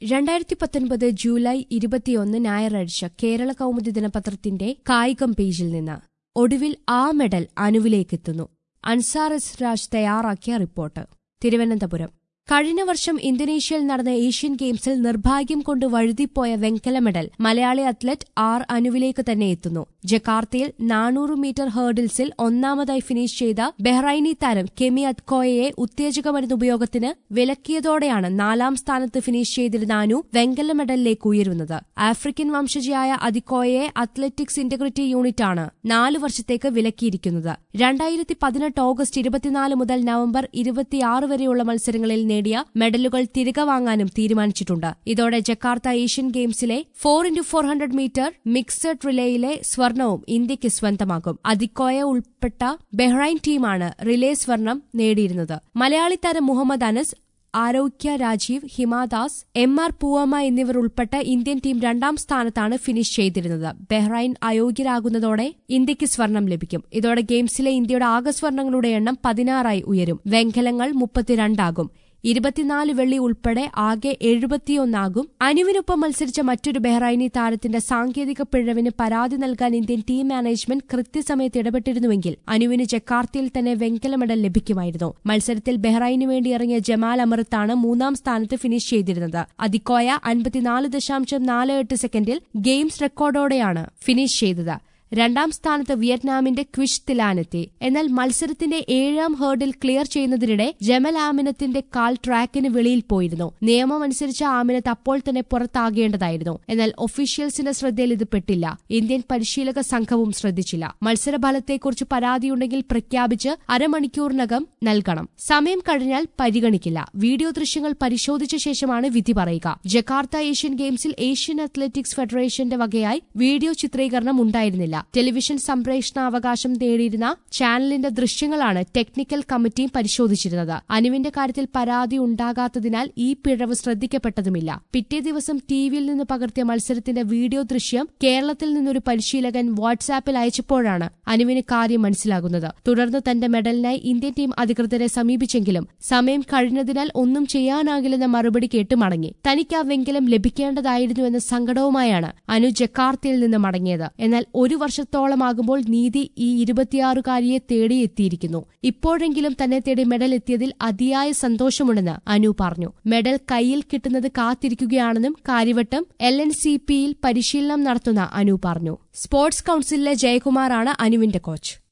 രണ്ടായിരത്തി പത്തൊൻപത് ജൂലൈ ഇരുപത്തിയൊന്ന് ഞായറാഴ്ച കേരള കൗമുദി ദിനപത്രത്തിന്റെ കായികം പേജിൽ നിന്ന് ഒടുവിൽ ആ മെഡൽ അനുവിലേക്കെത്തുന്നു അൻസാർ എസ് രാജ് തയ്യാറാക്കിയ റിപ്പോർട്ട് തിരുവനന്തപുരം കഴിഞ്ഞ വർഷം ഇന്തോനേഷ്യയിൽ നടന്ന ഏഷ്യൻ ഗെയിംസിൽ നിർഭാഗ്യം കൊണ്ട് വഴുതിപ്പോയ വെങ്കല മെഡൽ മലയാളി അത്ലറ്റ് ആർ അനുവിലേക്ക് തന്നെ എത്തുന്നു ജക്കാർത്തയിൽ നാനൂറ് മീറ്റർ ഹേർഡിൽസിൽ ഒന്നാമതായി ഫിനിഷ് ചെയ്ത ബെഹ്റൈനി താരം കെമി അത്കോയയെ ഉത്തേജക മരുന്ന് ഉപയോഗത്തിന് വിലക്കിയതോടെയാണ് നാലാം സ്ഥാനത്ത് ഫിനിഷ് ചെയ്തിരുന്ന അനു വെങ്കല മെഡലിലേക്ക് ഉയരുന്നത് ആഫ്രിക്കൻ വംശജയായ അതിക്കോയയെ അത്ലറ്റിക്സ് ഇന്റഗ്രിറ്റി യൂണിറ്റാണ് നാലു വർഷത്തേക്ക് വിലക്കിയിരിക്കുന്നത് രണ്ടായിരത്തി പതിനെട്ട് ഓഗസ്റ്റ് ഇരുപത്തിനാല് മുതൽ നവംബർ ഇരുപത്തിയാറ് വരെയുള്ള മത്സരങ്ങളിൽ നേടിയ മെഡലുകൾ തിരികെ വാങ്ങാനും തീരുമാനിച്ചിട്ടുണ്ട് ഇതോടെ ജക്കാർത്ത ഏഷ്യൻ ഗെയിംസിലെ four into four hundred metre mixed റിലേയിലെ സ്വർണവും ഇന്ത്യയ്ക്ക് സ്വന്തമാക്കും അതിക്കോയ ഉൾപ്പെട്ട ബെഹ്റൈൻ ടീമാണ് റിലേ സ്വർണം നേടിയിരുന്നത് മലയാളി താരം മുഹമ്മദ് അനസ് ആരോഗ്യ രാജീവ് ഹിമാദാസ് എം ആർ പൂവമ്മ എന്നിവർ ഉൾപ്പെട്ട ഇന്ത്യൻ ടീം രണ്ടാം സ്ഥാനത്താണ് ഫിനിഷ് ചെയ്തിരുന്നത് ബെഹ്റൈൻ അയോഗ്യരാകുന്നതോടെ ഇന്ത്യയ്ക്ക് സ്വർണം ലഭിക്കും ഇതോടെ ഗെയിംസിലെ ഇന്ത്യയുടെ ആകെ സ്വർണങ്ങളുടെ എണ്ണം പതിനാറായി ഉയരും വെങ്കലങ്ങൾ മുപ്പത്തിരണ്ടാകും ഇരുപത്തിനാല് വെള്ളി ഉൾപ്പെടെ ആകെ എഴുപത്തിയൊന്നാകും അനുവിനൊപ്പം മത്സരിച്ച മറ്റൊരു ബെഹ്റൈനി താരത്തിന്റെ സാങ്കേതിക പിഴവിന് പരാതി നൽകാൻ ഇന്ത്യൻ ടീം മാനേജ്മെന്റ് കൃത്യസമയത്ത് ഇടപെട്ടിരുന്നുവെങ്കിൽ അനുവിന് ജക്കാർത്തയിൽ തന്നെ വെങ്കല മെഡൽ ലഭിക്കുമായിരുന്നു മത്സരത്തിൽ ബെഹ്റൈനു വേണ്ടി ഇറങ്ങിയ ജമാൽ അമൃത്താണ് മൂന്നാം സ്ഥാനത്ത് ഫിനിഷ് ചെയ്തിരുന്നത് അതിക്കോയ അൻപത്തിനാല് ദശാംശം നാല് എട്ട് സെക്കൻഡിൽ ഗെയിംസ് റെക്കോർഡോടെയാണ് ഫിനിഷ് ചെയ്തത് രണ്ടാം സ്ഥാനത്ത് വിയറ്റ്നാമിന്റെ ക്വിഷ് തിലാനെത്തി എന്നാൽ മത്സരത്തിന്റെ ഏഴാം ഹേർഡിൽ ക്ലിയർ ചെയ്യുന്നതിനിടെ ജമൽ ആമിനത്തിന്റെ കാൽ ട്രാക്കിന് വെളിയിൽ പോയിരുന്നു നിയമമനുസരിച്ച് ആമിനത്ത് അപ്പോൾ തന്നെ പുറത്താകേണ്ടതായിരുന്നു എന്നാൽ ഒഫീഷ്യൽസിന്റെ ശ്രദ്ധയിൽ ഇത് പെട്ടില്ല ഇന്ത്യൻ പരിശീലക സംഘവും ശ്രദ്ധിച്ചില്ല മത്സരഫലത്തെക്കുറിച്ച് പരാതിയുണ്ടെങ്കിൽ പ്രഖ്യാപിച്ച് അരമണിക്കൂറിനകം നൽകണം സമയം കഴിഞ്ഞാൽ പരിഗണിക്കില്ല വീഡിയോ ദൃശ്യങ്ങൾ പരിശോധിച്ച ശേഷമാണ് വിധി പറയുക ജക്കാർത്ത ഏഷ്യൻ ഗെയിംസിൽ ഏഷ്യൻ അത്ലറ്റിക്സ് ഫെഡറേഷന്റെ വകയായി വീഡിയോ ചിത്രീകരണം ഉണ്ടായിരുന്നില്ല ടെലിവിഷൻ സംപ്രേഷണാവകാശം നേടിയിരുന്ന ചാനലിന്റെ ദൃശ്യങ്ങളാണ് ടെക്നിക്കൽ കമ്മിറ്റിയും പരിശോധിച്ചിരുന്നത് അനുവിന്റെ കാര്യത്തിൽ പരാതി ഉണ്ടാകാത്തതിനാൽ ഈ പിഴവ് ശ്രദ്ധിക്കപ്പെട്ടതുമില്ല പിറ്റേ ദിവസം ടിവിയിൽ നിന്ന് പകർത്തിയ മത്സരത്തിന്റെ വീഡിയോ ദൃശ്യം കേരളത്തിൽ നിന്നൊരു പരിശീലകൻ വാട്സാപ്പിൽ അയച്ചപ്പോഴാണ് അനുവിന് കാര്യം മനസ്സിലാകുന്നത് തുടർന്ന് തന്റെ മെഡലിനായി ഇന്ത്യൻ ടീം അധികൃതരെ സമീപിച്ചെങ്കിലും സമയം കഴിഞ്ഞതിനാൽ ഒന്നും ചെയ്യാനാകില്ലെന്ന മറുപടി കേട്ട് മടങ്ങി തനിക്ക് ആ വെങ്കലം ലഭിക്കേണ്ടതായിരുന്നുവെന്ന സങ്കടവുമായാണ് അനു ജക്കാർത്തയിൽ നിന്ന് മടങ്ങിയത് എന്നാൽ ഒരു വർഷത്തോളമാകുമ്പോൾ നീതി ഈ ഇരുപത്തിയാറുകാരിയെ തേടിയെത്തിയിരിക്കുന്നു ഇപ്പോഴെങ്കിലും തന്നെ തേടി മെഡൽ എത്തിയതിൽ അതിയായ സന്തോഷമുണ്ടെന്ന് അനു പറഞ്ഞു മെഡൽ കയ്യിൽ കിട്ടുന്നത് കാത്തിരിക്കുകയാണെന്നും കാര്യവട്ടം എൽ എൻ സി പിയിൽ പരിശീലനം നടത്തുന്ന അനു പറഞ്ഞു സ്പോർട്സ് കൌൺസിലിലെ ജയകുമാറാണ് അനുവിന്റെ കോച്ച്